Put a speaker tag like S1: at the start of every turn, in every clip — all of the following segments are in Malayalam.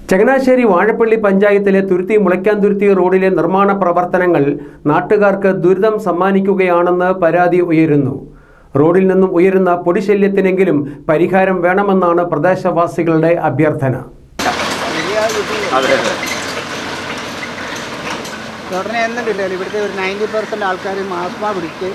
S1: ചങ്ങനാശ്ശേരി വാഴപ്പള്ളി പഞ്ചായത്തിലെ തുരുത്തി മുളയ്ക്കാന്തുരുത്തി റോഡിലെ നിർമ്മാണ പ്രവർത്തനങ്ങൾ നാട്ടുകാർക്ക് ദുരിതം സമ്മാനിക്കുകയാണെന്ന് പരാതി ഉയരുന്നു റോഡിൽ നിന്നും ഉയരുന്ന പൊടിശല്യത്തിനെങ്കിലും പരിഹാരം വേണമെന്നാണ് പ്രദേശവാസികളുടെ അഭ്യർത്ഥന
S2: ഉടനെ എന്നിട്ടില്ലല്ലോ ഇവിടുത്തെ ഒരു നയൻറ്റി പെർസെൻറ്റ് ആൾക്കാർ ആസ്മ പിടിച്ച്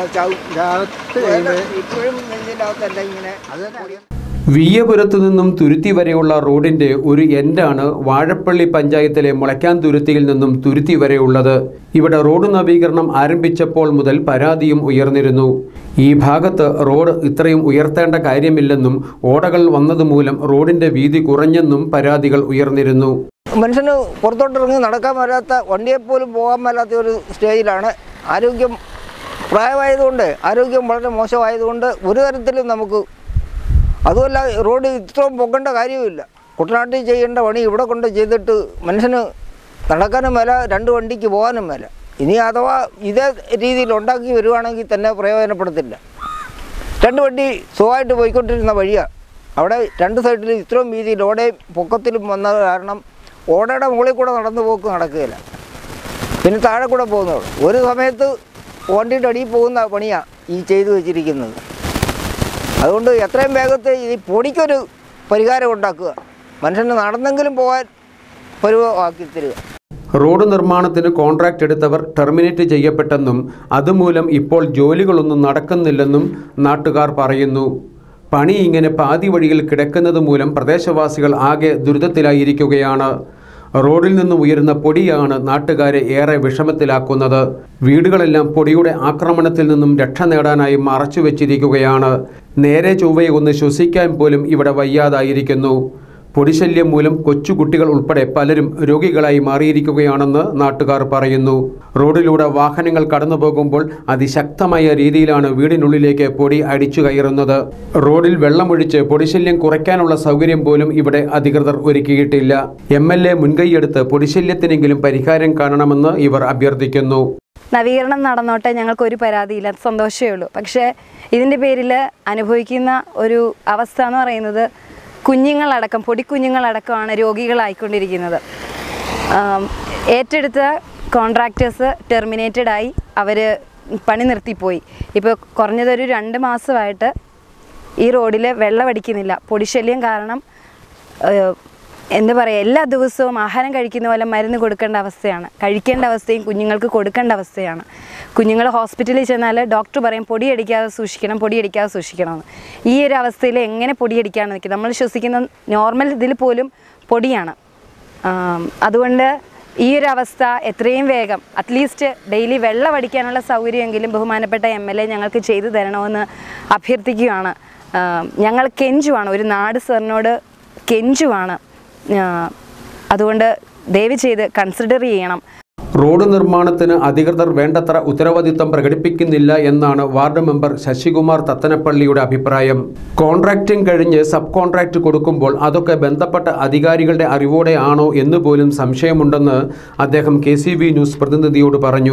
S2: ചാവത്ത് കഴിയുമ്പോൾ ഇപ്പോഴും നെഞ്ചിനകത്തല്ല ഇങ്ങനെ അത് തന്നെ
S1: വിയ്യപുരത്തു നിന്നും തുരുത്തി വരെയുള്ള റോഡിന്റെ ഒരു എൻഡാണ് വാഴപ്പള്ളി പഞ്ചായത്തിലെ മുളയ്ക്കാൻ തുരുത്തിയിൽ നിന്നും തുരുത്തി വരെയുള്ളത് ഇവിടെ റോഡ് നവീകരണം ആരംഭിച്ചപ്പോൾ മുതൽ പരാതിയും ഉയർന്നിരുന്നു ഈ ഭാഗത്ത് റോഡ് ഇത്രയും ഉയർത്തേണ്ട കാര്യമില്ലെന്നും ഓടകൾ വന്നതുമൂലം റോഡിന്റെ വീതി കുറഞ്ഞെന്നും പരാതികൾ ഉയർന്നിരുന്നു
S2: മനുഷ്യന് പുറത്തോട്ടിറങ്ങി നടക്കാൻ മേലാത്ത വണ്ടിയെപ്പോലും പോകാൻ മേലാത്ത ഒരു സ്റ്റേജിലാണ് ആരോഗ്യം പ്രായമായതുകൊണ്ട് ആരോഗ്യം വളരെ മോശമായതുകൊണ്ട് ഒരു തരത്തിലും നമുക്ക് അതുമല്ല റോഡ് ഇത്രയും പൊക്കേണ്ട കാര്യവുമില്ല കുട്ടനാട്ടിൽ ചെയ്യേണ്ട പണി ഇവിടെ കൊണ്ട് ചെയ്തിട്ട് മനുഷ്യന് നടക്കാനും മേല രണ്ട് വണ്ടിക്ക് പോകാനും മേല ഇനി അഥവാ ഇതേ രീതിയിൽ ഉണ്ടാക്കി വരുവാണെങ്കിൽ തന്നെ പ്രയോജനപ്പെടുത്തില്ല രണ്ട് വണ്ടി സുഖമായിട്ട് പോയിക്കൊണ്ടിരുന്ന വഴിയാണ് അവിടെ രണ്ട് സൈഡിൽ ഇത്രയും വീതിയിൽ ഓടയും പൊക്കത്തിലും വന്നത് കാരണം ഓടയുടെ മുകളിൽ കൂടെ നടന്നു പോക്ക് നടക്കുകയില്ല പിന്നെ താഴെ കൂടെ പോകുന്നുള്ളൂ ഒരു സമയത്ത് വണ്ടിയുടെ അടിയിൽ പോകുന്ന പണിയാണ് ഈ ചെയ്തു വെച്ചിരിക്കുന്നത് അതുകൊണ്ട് എത്രയും വേഗത്തിൽ ഈ പൊടിക്കൊരു പരിഹാരം ഉണ്ടാക്കുക മനുഷ്യന് നടന്നെങ്കിലും പോകാൻ പരുവമാക്കി തരിക
S1: റോഡ് നിർമ്മാണത്തിന് കോൺട്രാക്ട് എടുത്തവർ ടെർമിനേറ്റ് ചെയ്യപ്പെട്ടെന്നും അതുമൂലം ഇപ്പോൾ ജോലികളൊന്നും നടക്കുന്നില്ലെന്നും നാട്ടുകാർ പറയുന്നു പണി ഇങ്ങനെ പാതി വഴിയിൽ കിടക്കുന്നത് മൂലം പ്രദേശവാസികൾ ആകെ ദുരിതത്തിലായിരിക്കുകയാണ് റോഡിൽ നിന്നും ഉയരുന്ന പൊടിയാണ് നാട്ടുകാരെ ഏറെ വിഷമത്തിലാക്കുന്നത് വീടുകളെല്ലാം പൊടിയുടെ ആക്രമണത്തിൽ നിന്നും രക്ഷ നേടാനായി മറച്ചു വെച്ചിരിക്കുകയാണ് നേരെ ചൊവ്വയെ ഒന്ന് ശ്വസിക്കാൻ പോലും ഇവിടെ വയ്യാതായിരിക്കുന്നു പൊടിശല്യം മൂലം കൊച്ചുകുട്ടികൾ ഉൾപ്പെടെ പലരും രോഗികളായി മാറിയിരിക്കുകയാണെന്ന് നാട്ടുകാർ പറയുന്നു റോഡിലൂടെ വാഹനങ്ങൾ കടന്നു പോകുമ്പോൾ അതിശക്തമായ രീതിയിലാണ് വീടിനുള്ളിലേക്ക് പൊടി അടിച്ചു കയറുന്നത് റോഡിൽ വെള്ളമൊഴിച്ച് പൊടിശല്യം കുറയ്ക്കാനുള്ള സൗകര്യം പോലും ഇവിടെ അധികൃതർ ഒരുക്കിയിട്ടില്ല എം എൽ എ മുൻകൈയെടുത്ത് പൊടിശല്യത്തിനെങ്കിലും പരിഹാരം കാണണമെന്ന് ഇവർ അഭ്യർത്ഥിക്കുന്നു
S3: നവീകരണം നടന്നോട്ടെ ഞങ്ങൾക്ക് ഒരു പരാതിയില്ല അത് സന്തോഷമേ ഉള്ളൂ പക്ഷേ ഇതിൻ്റെ പേരിൽ അനുഭവിക്കുന്ന ഒരു അവസ്ഥ എന്ന് പറയുന്നത് കുഞ്ഞുങ്ങളടക്കം പൊടിക്കുഞ്ഞുങ്ങളടക്കമാണ് രോഗികളായിക്കൊണ്ടിരിക്കുന്നത് ആം, ഏറ്റെടുത്ത കോൺട്രാക്ടേഴ്സ് ടെർമിനേറ്റഡ് ആയി അവർ പണി നിർത്തിപ്പോയി ഇപ്പോൾ കുറഞ്ഞതൊരു രണ്ട് മാസമായിട്ട് ഈ റോഡിൽ വെള്ളമടിക്കുന്നില്ല പൊടിശല്യം കാരണം ഏഹ്, എന്താ പറയുക എല്ലാ ദിവസവും ആഹാരം കഴിക്കുന്ന പോലെ മരുന്ന് കൊടുക്കേണ്ട അവസ്ഥയാണ് കഴിക്കേണ്ട അവസ്ഥയും കുഞ്ഞുങ്ങൾക്ക് കൊടുക്കേണ്ട അവസ്ഥയാണ് കുഞ്ഞുങ്ങൾ ഹോസ്പിറ്റലിൽ ചെന്നാൽ ഡോക്ടർ പറയും പൊടിയടിക്കാതെ സൂക്ഷിക്കണം പൊടിയടിക്കാതെ സൂക്ഷിക്കണമെന്ന് ഈ ഒരു അവസ്ഥയിൽ എങ്ങനെ പൊടിയടിക്കാന്ന് നിൽക്കും നമ്മൾ ശ്വസിക്കുന്ന നോർമൽ ഇതിൽ പോലും പൊടിയാണ് ആം, അതുകൊണ്ട് ഈ ഒരു അവസ്ഥ എത്രയും വേഗം അറ്റ്ലീസ്റ്റ് ഡെയിലി വെള്ളം അടിക്കാനുള്ള സൗകര്യമെങ്കിലും ബഹുമാനപ്പെട്ട എം എൽ എ ഞങ്ങൾക്ക് ചെയ്തു തരണമെന്ന് അഭ്യർത്ഥിക്കുകയാണ് ആം, ഞങ്ങൾ കെഞ്ചുവാണ് ഒരു നാട് സാറിനോട് കെഞ്ചുവാണ് ആ, അതുകൊണ്ട് ദയവ് ചെയ്ത് കൺസിഡർ ചെയ്യണം
S1: റോഡ് നിർമ്മാണത്തിന് അധികൃതർ വേണ്ടത്ര ഉത്തരവാദിത്തം പ്രകടിപ്പിക്കുന്നില്ല എന്നാണ് വാർഡ് മെമ്പർ ശശികുമാർ തത്തനപ്പള്ളിയുടെ അഭിപ്രായം കോൺട്രാക്റ്റിംഗ് കഴിഞ്ഞ് സബ് കോൺട്രാക്ട് കൊടുക്കുമ്പോൾ അതൊക്കെ ബന്ധപ്പെട്ട അധികാരികളുടെ അറിവോടെ ആണോ എന്ന് പോലും സംശയമുണ്ടെന്ന് അദ്ദേഹം കെ സി ബി ന്യൂസ് പ്രതിനിധിയോട് പറഞ്ഞു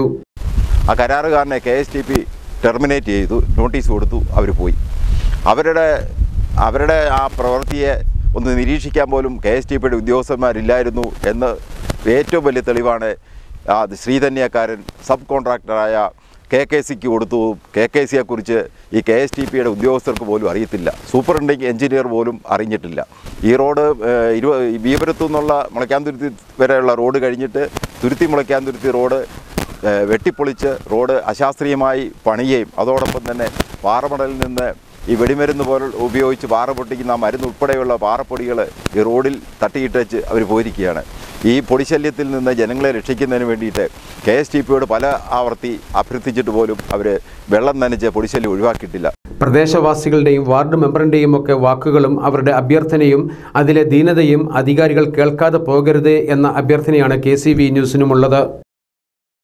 S4: ആ കരാറുകാരനെ K S T P terminate ചെയ്തു നോട്ടീസ് കൊടുത്തു അവർ പോയി അവരുടെ അവരുടെ ആ പ്രവൃത്തിയെ ഒന്ന് നിരീക്ഷിക്കാൻ പോലും കെ എസ് ടി പിയുടെ ഉദ്യോഗസ്ഥന്മാരില്ലായിരുന്നു എന്ന് ഏറ്റവും വലിയ തെളിവാണ് ആ ശ്രീധന്യക്കാരൻ സബ് കോൺട്രാക്ടറായ കെ കെ സിക്ക് കൊടുത്തു കെ കെ സിയെക്കുറിച്ച് ഈ കെ എസ് ടി പിയുടെ ഉദ്യോഗസ്ഥർക്ക് പോലും അറിയത്തില്ല സൂപ്പറിൻഡിങ് എഞ്ചിനീയർ പോലും അറിഞ്ഞിട്ടില്ല ഈ റോഡ് ഏഹ്, ഇരുപ വീപുരത്തു നിന്നുള്ള മുളയ്ക്കാന്തുരുത്തി വരെയുള്ള റോഡ് കഴിഞ്ഞിട്ട് തുരുത്തി മുളയ്ക്കാന്തുരുത്തി റോഡ് ഏഹ് വെട്ടിപ്പൊളിച്ച് റോഡ് അശാസ്ത്രീയമായി പണിയുകയും അതോടൊപ്പം തന്നെ പാറമടലിൽ നിന്ന് ഈ വെടിമരുന്ന് പോലെ ഉപയോഗിച്ച് പാറ പൊട്ടിക്കുന്ന ആ മരുന്ന് ഉൾപ്പെടെയുള്ള പാറപ്പൊടികൾ ഈ റോഡിൽ തട്ടിയിട്ടേച്ച് അവർ പോയിരിക്കുകയാണ് ഈ പൊടിശല്യത്തിൽ നിന്ന് ജനങ്ങളെ രക്ഷിക്കുന്നതിന് വേണ്ടിയിട്ട് കെ എസ് ടി പിയോട് പല ആവർത്തി അഭ്യർത്ഥിച്ചിട്ട് പോലും അവർ വെള്ളം നനച്ച് പൊടിശല്യം ഒഴിവാക്കിയിട്ടില്ല
S1: പ്രദേശവാസികളുടെയും വാർഡ് മെമ്പറിൻ്റെയും ഒക്കെ വാക്കുകളും അവരുടെ അഭ്യർത്ഥനയും അതിലെ ദീനതയും അധികാരികൾ കേൾക്കാതെ പോകരുതേ എന്ന അഭ്യർത്ഥനയാണ് കെ സി വി ന്യൂസിനുമുള്ളത്